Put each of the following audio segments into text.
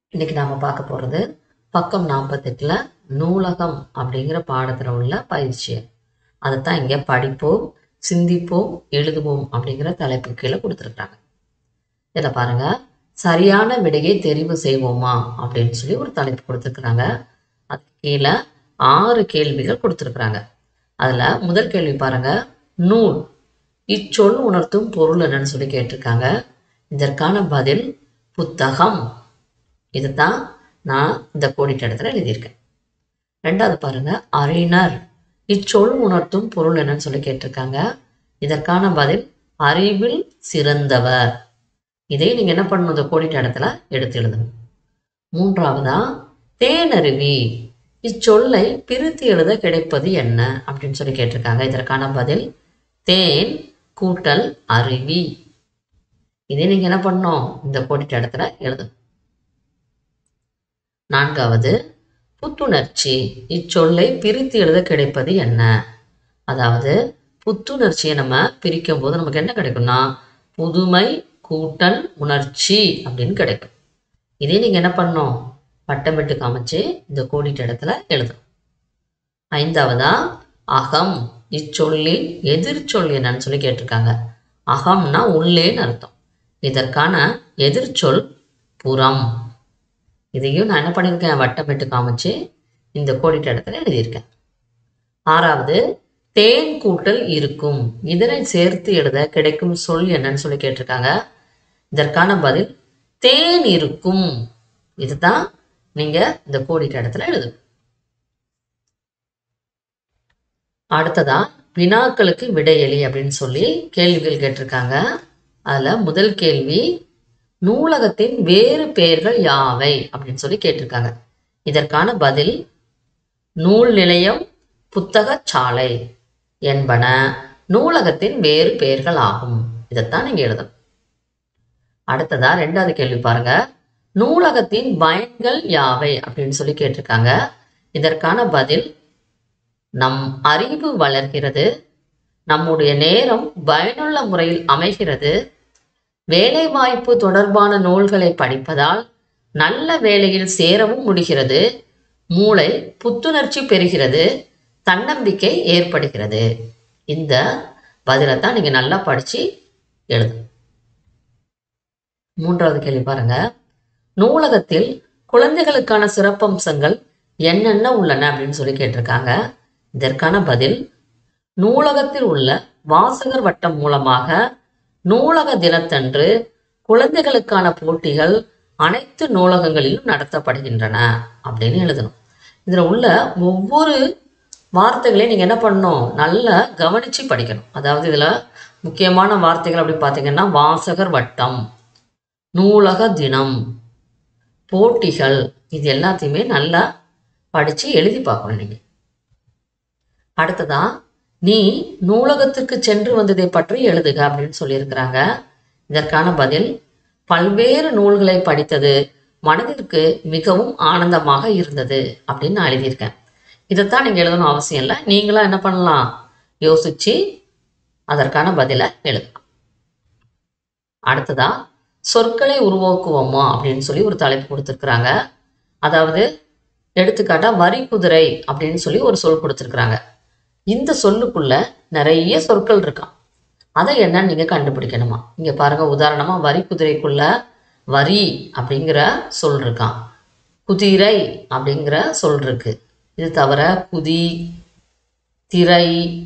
இன்னைக்கு நாம் பார்க்க போகிறது பக்கம் நாற்பத்தெட்டில் நூலகம் அப்படிங்கிற பாடத்தில் உள்ள பயிற்சி அதைத்தான் இங்கே படிப்போம் சிந்திப்போம் எழுதுவோம் அப்படிங்கிற தலைப்பு கீழே கொடுத்துருக்காங்க இதில் பாருங்க சரியான விடையை தெரிவு செய்வோமா அப்படின்னு சொல்லி ஒரு தலைப்பு கொடுத்துருக்குறாங்க அதுக்கு கீழே ஆறு கேள்விகள் கொடுத்துருக்குறாங்க அதில் முதல் கேள்வி பாருங்க நூல் இச்சொல் உணர்த்தும் பொருள் என்னன்னு சொல்லி கேட்டிருக்காங்க இதற்கான பதில் புத்தகம் இதுதான் நான் இந்த கோடிட்ட இடத்துல எழுதியிருக்கேன் ரெண்டாவது பாருங்க அறிஞர் இச்சொல் உணர்த்தும் பொருள் என்னன்னு சொல்லி கேட்டிருக்காங்க இதற்கான பதில் அறிவில் சிறந்தவர் இதை நீங்க என்ன பண்ணணும் இந்த கோடிட்ட இடத்துல எடுத்து எழுதணும் மூன்றாவதா தேனருவி இச்சொல்லை பிரித்து எழுத கிடைப்பது என்ன அப்படின்னு சொல்லி கேட்டிருக்காங்க இதற்கான பதில் தேன் கூட்டல் அருவி இதை நீங்க என்ன பண்ணணும் இந்த கோடிட்ட இடத்துல எழுதணும் நான்காவது புத்துணர்ச்சி இச்சொல்லை பிரித்து எழுத கிடைப்பது என்ன அதாவது புத்துணர்ச்சியை நம்ம பிரிக்கும் போது நமக்கு என்ன கிடைக்கும்னா புதுமை கூட்டல் உணர்ச்சி அப்படின்னு கிடைக்கும் இதே நீங்கள் என்ன பண்ணணும் வட்டமிட்டு காமிச்சு இந்த கோடிட்ட இடத்துல எழுதணும் ஐந்தாவதா அகம் இச்சொல்லின் எதிர்ச்சொல் என்னன்னு சொல்லி கேட்டிருக்காங்க அகம்னா உள்ளேன்னு அர்த்தம் இதற்கான எதிர்ச்சொல் புறம் இதையும் நான் என்ன பண்ணியிருக்கேன் வட்டமிட்டு காமிச்சு இந்த கோடிட்ட இடத்துல எழுதியிருக்கேன் ஆறாவது தேன் கூட்டல் இருக்கும் இதனை சேர்த்து எழுத கிடைக்கும் சொல் என்னன்னு சொல்லி கேட்டிருக்காங்க இதற்கான பதில் தேன் இருக்கும் இதுதான் நீங்க இந்த கோடிட்ட இடத்துல எழுதணும் அடுத்ததா வினாக்களுக்கு விடையளி அப்படின்னு சொல்லி கேள்விகள் கேட்டிருக்காங்க அதுல முதல் கேள்வி நூலகத்தின் வேறு பெயர்கள் யாவை அப்படின்னு சொல்லி கேட்டிருக்காங்க இதற்கான பதில் நூல் நிலையம் புத்தக சாலை என்பன நூலகத்தின் வேறு பெயர்கள் ஆகும் இதைத்தான் நீங்க எழுதணும் அடுத்ததா ரெண்டாவது கேள்வி பாருங்க நூலகத்தின் பயன்கள் யாவை அப்படின்னு சொல்லி கேட்டிருக்காங்க இதற்கான பதில் நம் அறிவு வளர்கிறது நம்முடைய நேரம் பயனுள்ள முறையில் அமைகிறது வேலைவாய்ப்பு தொடர்பான நூல்களை படிப்பதால் நல்ல வேலையில் சேரவும் முடிகிறது மூளை புத்துணர்ச்சி பெறுகிறது தன்னம்பிக்கை ஏற்படுகிறது இந்த பதிலை தான் நீங்கள் நல்லா படித்து எழுது மூன்றாவது கேள்வி பாருங்க நூலகத்தில் குழந்தைகளுக்கான சிறப்பம்சங்கள் என்னென்ன உள்ளன அப்படின்னு சொல்லி கேட்டிருக்காங்க இதற்கான பதில் நூலகத்தில் உள்ள வாசகர் வட்டம் மூலமாக நூலக தினத்தன்று குழந்தைகளுக்கான போட்டிகள் அனைத்து நூலகங்களிலும் நடத்தப்படுகின்றன அப்படின்னு எழுதணும் இதில் உள்ள ஒவ்வொரு வார்த்தைகளையும் நீங்கள் என்ன பண்ணணும் நல்லா கவனித்து படிக்கணும் அதாவது இதில் முக்கியமான வார்த்தைகள் அப்படி பார்த்தீங்கன்னா வாசகர் வட்டம் நூலக தினம் போட்டிகள் இது எல்லாத்தையுமே நல்லா படித்து எழுதி பார்க்கணும் நீங்கள் அடுத்ததா நீ நூலகத்திற்கு சென்று வந்ததை பற்றி எழுதுக அப்படின்னு சொல்லியிருக்கிறாங்க இதற்கான பதில் பல்வேறு நூல்களை படித்தது மனதிற்கு மிகவும் ஆனந்தமாக இருந்தது அப்படின்னு நான் எழுதியிருக்கேன் இதைத்தான் நீங்கள் எழுதணும் அவசியம் இல்லை நீங்களாம் என்ன பண்ணலாம் யோசிச்சு அதற்கான பதிலை எழுதலாம் அடுத்ததா சொற்களை உருவாக்குவோமா அப்படின்னு சொல்லி ஒரு தலைப்பு கொடுத்துருக்குறாங்க அதாவது எடுத்துக்காட்டா வரி குதிரை அப்படின்னு சொல்லி ஒரு சொல் கொடுத்துருக்குறாங்க இந்த சொல்லுக்குள்ள நிறைய சொற்கள் இருக்கான் அதை என்னன்னு நீங்க கண்டுபிடிக்கணுமா இங்க பாருங்க உதாரணமா வரி குதிரைக்குள்ள வரி அப்படிங்கிற சொல் இருக்கான் குதிரை அப்படிங்கிற சொல் இருக்கு இது தவிர குதி திரை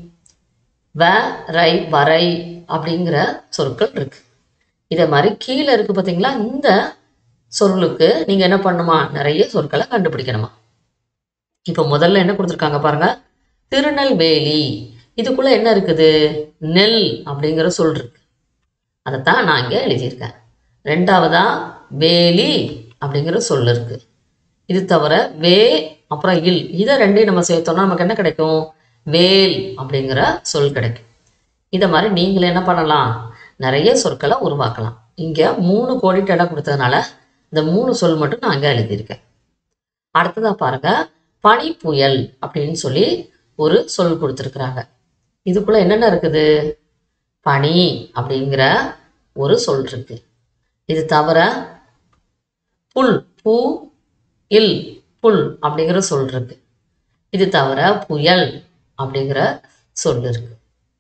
வ ரை வரை அப்படிங்கிற சொற்கள் இருக்கு இதை மாதிரி கீழே இருக்கு பார்த்தீங்களா இந்த சொல்லுக்கு நீங்க என்ன பண்ணுமா நிறைய சொற்களை கண்டுபிடிக்கணுமா இப்போ முதல்ல என்ன கொடுத்துருக்காங்க பாருங்க திருநெல்வேலி இதுக்குள்ள என்ன இருக்குது நெல் அப்படிங்கிற சொல் இருக்கு அதைத்தான் நான் இங்கே எழுதியிருக்கேன் ரெண்டாவதா வேலி அப்படிங்கிற சொல் இருக்கு இது தவிர வே அப்புறம் இல் இதை ரெண்டையும் நம்ம சேர்த்தோம்னா நமக்கு என்ன கிடைக்கும் வேல் அப்படிங்கிற சொல் கிடைக்கும் இதை மாதிரி நீங்களே என்ன பண்ணலாம் நிறைய சொற்களை உருவாக்கலாம் இங்கே மூணு கோடிட்டு இடம் கொடுத்ததுனால இந்த மூணு சொல் மட்டும் நான் அங்கே எழுதியிருக்கேன் அடுத்ததாக பாருங்க பனி புயல் அப்படின்னு சொல்லி ஒரு சொல் கொடுத்துருக்குறாங்க இதுக்குள்ள என்னென்ன இருக்குது பனி அப்படிங்கிற ஒரு சொல் இருக்கு இது தவிர புல் பூ இல் புல் அப்படிங்கிற சொல் இருக்கு இது தவிர புயல் அப்படிங்கிற சொல் இருக்கு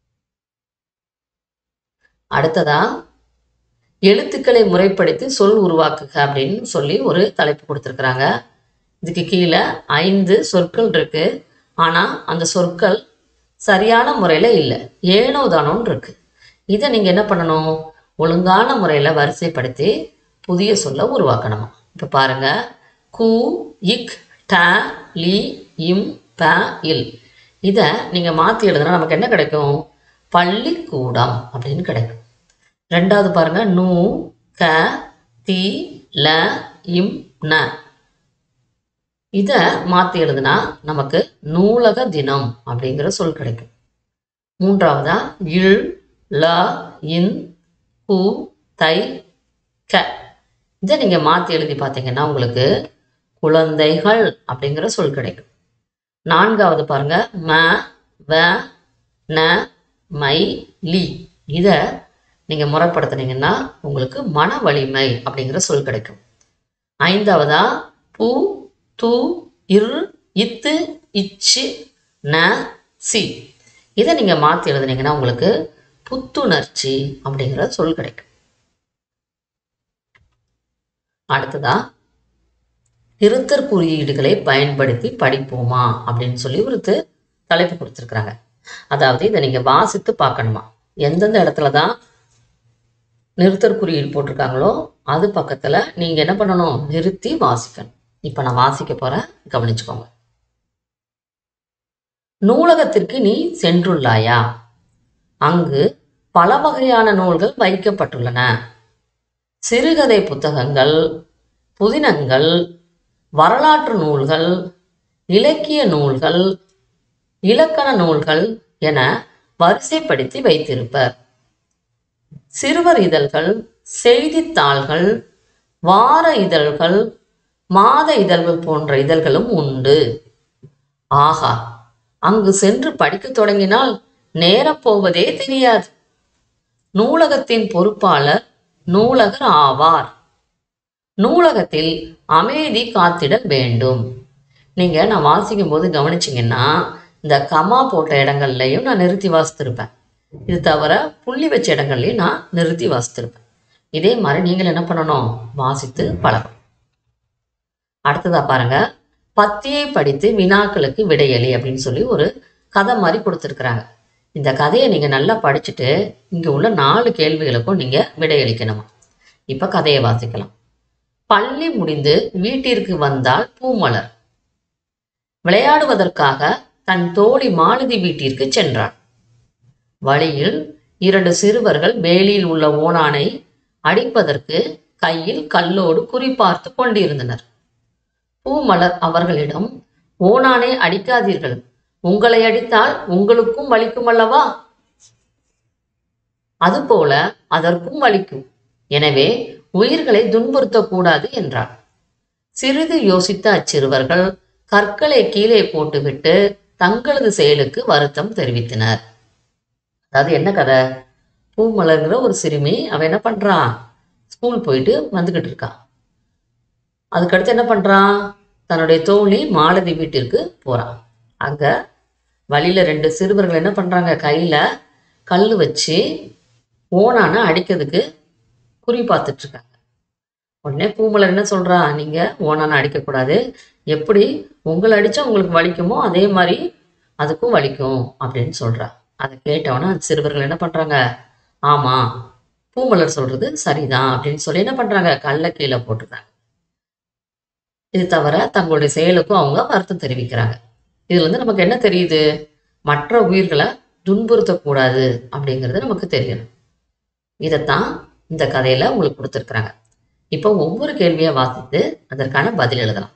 அடுத்ததா எழுத்துக்களை முறைப்படுத்தி சொல் உருவாக்குக அப்படின்னு சொல்லி ஒரு தலைப்பு கொடுத்துருக்குறாங்க இதுக்கு கீழே ஐந்து சொற்கள் இருக்கு ஆனால் அந்த சொற்கள் சரியான முறையில் இல்லை ஏனோ தானோன்னு இருக்கு இதை நீங்கள் என்ன பண்ணணும் ஒழுங்கான முறையில் வரிசைப்படுத்தி புதிய சொல்ல உருவாக்கணுமா இப்போ பாருங்க கு இக் ட லி இம் ப இல் இதை நீங்கள் மாற்றி எழுதுனா நமக்கு என்ன கிடைக்கும் பள்ளிக்கூடம் அப்படின்னு கிடைக்கும் ரெண்டாவது பாருங்க நூ க தி ல இம் ந இதை மாற்றி எழுதுனா நமக்கு நூலக தினம் அப்படிங்கிற சொல் கிடைக்கும் மூன்றாவதா இல் ல இன் கு தை க இதை நீங்கள் மாற்றி எழுதி பார்த்தீங்கன்னா உங்களுக்கு குழந்தைகள் அப்படிங்கிற சொல் கிடைக்கும் நான்காவது பாருங்க ம வ ந மை லி இதை நீங்கள் முறைப்படுத்துனீங்கன்னா உங்களுக்கு மன வலிமை அப்படிங்கிற சொல் கிடைக்கும் ஐந்தாவதா பூ து இர் இத்து இச்சு ந சி இதை நீங்கள் மாற்றி எழுதுனீங்கன்னா உங்களுக்கு புத்துணர்ச்சி அப்படிங்கிற சொல் கிடைக்கும் அடுத்ததா திருத்தற் குறியீடுகளை பயன்படுத்தி படிப்போமா அப்படின்னு சொல்லி ஒரு து- தலைப்பு கொடுத்துருக்குறாங்க அதாவது இதை நீங்கள் வாசித்து பார்க்கணுமா எந்தெந்த இடத்துல தான் நிறுத்தற் குறியீடு போட்டிருக்காங்களோ அது பக்கத்தில் நீங்கள் என்ன பண்ணணும் நிறுத்தி வாசிக்கணும் இப்போ நான் வாசிக்க போகிறேன் கவனிச்சுக்கோங்க நூலகத்திற்கு நீ சென்றுள்ளாயா அங்கு பல வகையான நூல்கள் வைக்கப்பட்டுள்ளன சிறுகதை புத்தகங்கள் புதினங்கள் வரலாற்று நூல்கள் இலக்கிய நூல்கள் இலக்கண நூல்கள் என வரிசைப்படுத்தி வைத்திருப்பர் சிறுவர் இதழ்கள் செய்தித்தாள்கள் வார இதழ்கள் மாத இதழ்கள் போன்ற இதழ்களும் உண்டு ஆஹா அங்கு சென்று படிக்கத் தொடங்கினால் நேரம் போவதே தெரியாது நூலகத்தின் பொறுப்பாளர் நூலகர் ஆவார் நூலகத்தில் அமைதி காத்திட வேண்டும் நீங்க நான் வாசிக்கும் போது கவனிச்சிங்கன்னா இந்த கமா போட்ட இடங்கள்லையும் நான் நிறுத்தி வாசித்திருப்பேன் இது தவிர புள்ளி வச்ச இடங்கள்லையும் நான் நிறுத்தி வாசித்திருப்பேன் இதே மாதிரி நீங்கள் என்ன பண்ணணும் வாசித்து பழகணும் அடுத்ததா பாருங்க பத்தியை படித்து வினாக்களுக்கு விடையளி அப்படின்னு சொல்லி ஒரு கதை மாதிரி கொடுத்துருக்குறாங்க இந்த கதையை நீங்கள் நல்லா படிச்சுட்டு இங்கே உள்ள நாலு கேள்விகளுக்கும் நீங்கள் விடையளிக்கணுமா இப்போ கதையை வாசிக்கலாம் பள்ளி முடிந்து வீட்டிற்கு வந்தால் பூமலர் விளையாடுவதற்காக தன் தோழி மாலதி வீட்டிற்கு சென்றாள் வழியில் இரண்டு சிறுவர்கள் வேலியில் உள்ள ஓணானை அடிப்பதற்கு கையில் கல்லோடு குறிபார்த்து கொண்டிருந்தனர் பூமலர் அவர்களிடம் ஓணானை அடிக்காதீர்கள் உங்களை அடித்தால் உங்களுக்கும் வலிக்கும் அல்லவா அதுபோல அதற்கும் வலிக்கும் எனவே உயிர்களை துன்புறுத்தக்கூடாது என்றார் சிறிது யோசித்த அச்சிறுவர்கள் கற்களை கீழே போட்டுவிட்டு தங்களது செயலுக்கு வருத்தம் தெரிவித்தனர் அதாவது என்ன கதை பூமலர்ங்கிற ஒரு சிறுமி அவ என்ன பண்றான் ஸ்கூல் போயிட்டு வந்துகிட்டு இருக்கா அதுக்கடுத்து என்ன பண்றான் தன்னுடைய தோழி மாலதி வீட்டிற்கு போறான் அங்க வழியில ரெண்டு சிறுவர்கள் என்ன பண்றாங்க கையில கல் வச்சு ஓனான அடிக்கிறதுக்கு குறி பார்த்துட்டு இருக்காங்க உடனே பூமலர் என்ன சொல்றா நீங்க ஓனான அடிக்கக்கூடாது எப்படி உங்களை அடிச்சா உங்களுக்கு வலிக்குமோ அதே மாதிரி அதுக்கும் வலிக்கும் அப்படின்னு சொல்றா அதை கேட்டவொன்னே அந்த சிறுவர்கள் என்ன பண்றாங்க ஆமா பூமலர் சொல்றது சரிதான் அப்படின்னு சொல்லி என்ன பண்றாங்க கல்ல கீழே போட்டுறாங்க இது தவிர தங்களுடைய செயலுக்கும் அவங்க வருத்தம் தெரிவிக்கிறாங்க இதுல இருந்து நமக்கு என்ன தெரியுது மற்ற உயிர்களை துன்புறுத்தக்கூடாது அப்படிங்கிறது நமக்கு தெரியணும் இதைத்தான் இந்த கதையில உங்களுக்கு கொடுத்துருக்குறாங்க இப்போ ஒவ்வொரு கேள்வியை வாசித்து அதற்கான பதில் எழுதலாம்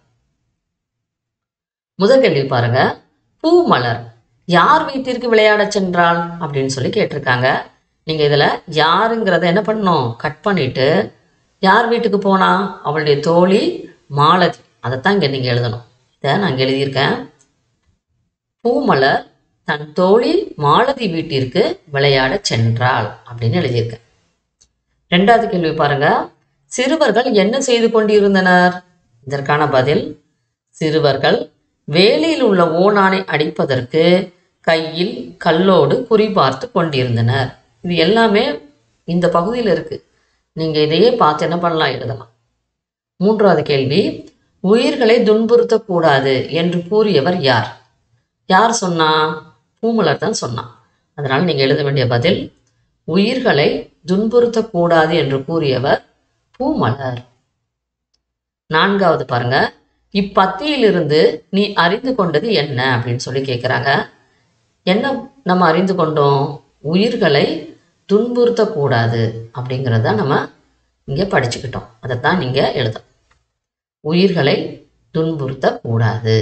முதல் கேள்வி பாருங்க பூ மலர் யார் வீட்டிற்கு விளையாடச் சென்றாள் அப்படின்னு சொல்லி கேட்டிருக்காங்க நீங்க இதுல யாருங்கிறத என்ன பண்ணணும் கட் பண்ணிட்டு யார் வீட்டுக்கு போனா அவளுடைய தோழி மாலதி அதைத்தான் இங்க நீங்க எழுதணும் இதை நான் இங்க எழுதியிருக்கேன் பூமலர் தன் தோழி மாலதி வீட்டிற்கு விளையாடச் சென்றாள் அப்படின்னு எழுதியிருக்கேன் ரெண்டாவது கேள்வி பாருங்க சிறுவர்கள் என்ன செய்து கொண்டிருந்தனர் இதற்கான பதில் சிறுவர்கள் வேலியில் உள்ள ஓணானை அடிப்பதற்கு கையில் கல்லோடு குறிபார்த்து கொண்டிருந்தனர் இது எல்லாமே இந்த பகுதியில் இருக்கு நீங்க இதையே பார்த்து என்ன பண்ணலாம் எழுதலாம் மூன்றாவது கேள்வி உயிர்களை துன்புறுத்தக்கூடாது என்று கூறியவர் யார் யார் சொன்னா பூமலர் தான் சொன்னான் அதனால் நீங்க எழுத வேண்டிய பதில் உயிர்களை துன்புறுத்தக்கூடாது என்று கூறியவர் பூமலர் நான்காவது பாருங்க இப்பத்தியிலிருந்து நீ அறிந்து கொண்டது என்ன அப்படின்னு சொல்லி கேட்குறாங்க என்ன நம்ம அறிந்து கொண்டோம் உயிர்களை துன்புறுத்தக்கூடாது அப்படிங்கிறத நம்ம இங்கே படிச்சுக்கிட்டோம் அதைத்தான் நீங்கள் எழுதணும் உயிர்களை துன்புறுத்தக்கூடாது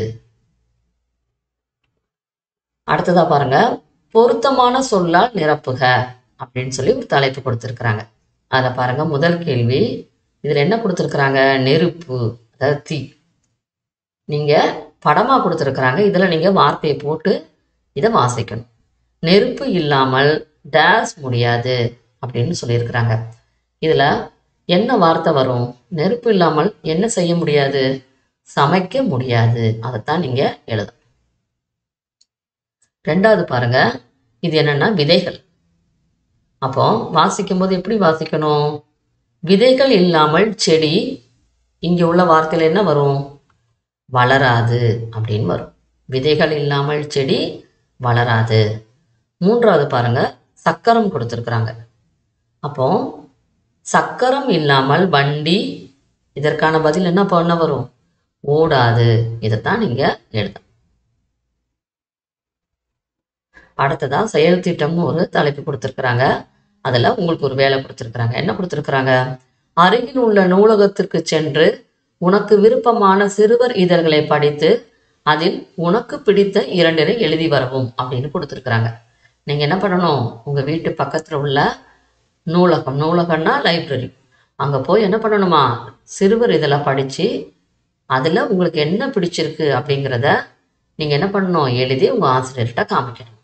அடுத்ததா பாருங்க பொருத்தமான சொல்லால் நிரப்புக அப்படின்னு சொல்லி ஒரு தலைப்பு கொடுத்துருக்குறாங்க அதில் பாருங்க முதல் கேள்வி இதில் என்ன கொடுத்துருக்குறாங்க நெருப்பு அதாவது தீ நீங்கள் படமாக கொடுத்துருக்குறாங்க இதில் நீங்கள் வார்த்தையை போட்டு இதை வாசிக்கணும் நெருப்பு இல்லாமல் டேஸ் முடியாது அப்படின்னு சொல்லியிருக்கிறாங்க இதில் என்ன வார்த்தை வரும் நெருப்பு இல்லாமல் என்ன செய்ய முடியாது சமைக்க முடியாது அதைத்தான் நீங்கள் எழுதணும் ரெண்டாவது பாருங்க இது என்னன்னா விதைகள் அப்போ வாசிக்கும் போது எப்படி வாசிக்கணும் விதைகள் இல்லாமல் செடி இங்கே உள்ள வார்த்தையில் என்ன வரும் வளராது அப்படின்னு வரும் விதைகள் இல்லாமல் செடி வளராது மூன்றாவது பாருங்க சக்கரம் கொடுத்துருக்குறாங்க அப்போ சக்கரம் இல்லாமல் வண்டி இதற்கான பதில் என்ன பண்ண வரும் ஓடாது இதைத்தான் நீங்க எழுதணும் அடுத்ததா செயல் திட்டம்னு ஒரு தலைப்பு கொடுத்துருக்குறாங்க அதில் உங்களுக்கு ஒரு வேலை கொடுத்துருக்குறாங்க என்ன கொடுத்துருக்குறாங்க அருகில் உள்ள நூலகத்திற்கு சென்று உனக்கு விருப்பமான சிறுவர் இதழ்களை படித்து அதில் உனக்கு பிடித்த இரண்டினை எழுதி வரவும் அப்படின்னு கொடுத்துருக்குறாங்க நீங்கள் என்ன பண்ணணும் உங்கள் வீட்டு பக்கத்தில் உள்ள நூலகம் நூலகம்னா லைப்ரரி அங்கே போய் என்ன பண்ணணுமா சிறுவர் இதெல்லாம் படித்து அதில் உங்களுக்கு என்ன பிடிச்சிருக்கு அப்படிங்கிறத நீங்கள் என்ன பண்ணணும் எழுதி உங்கள் ஆசிரியர்கிட்ட காமிக்கணும்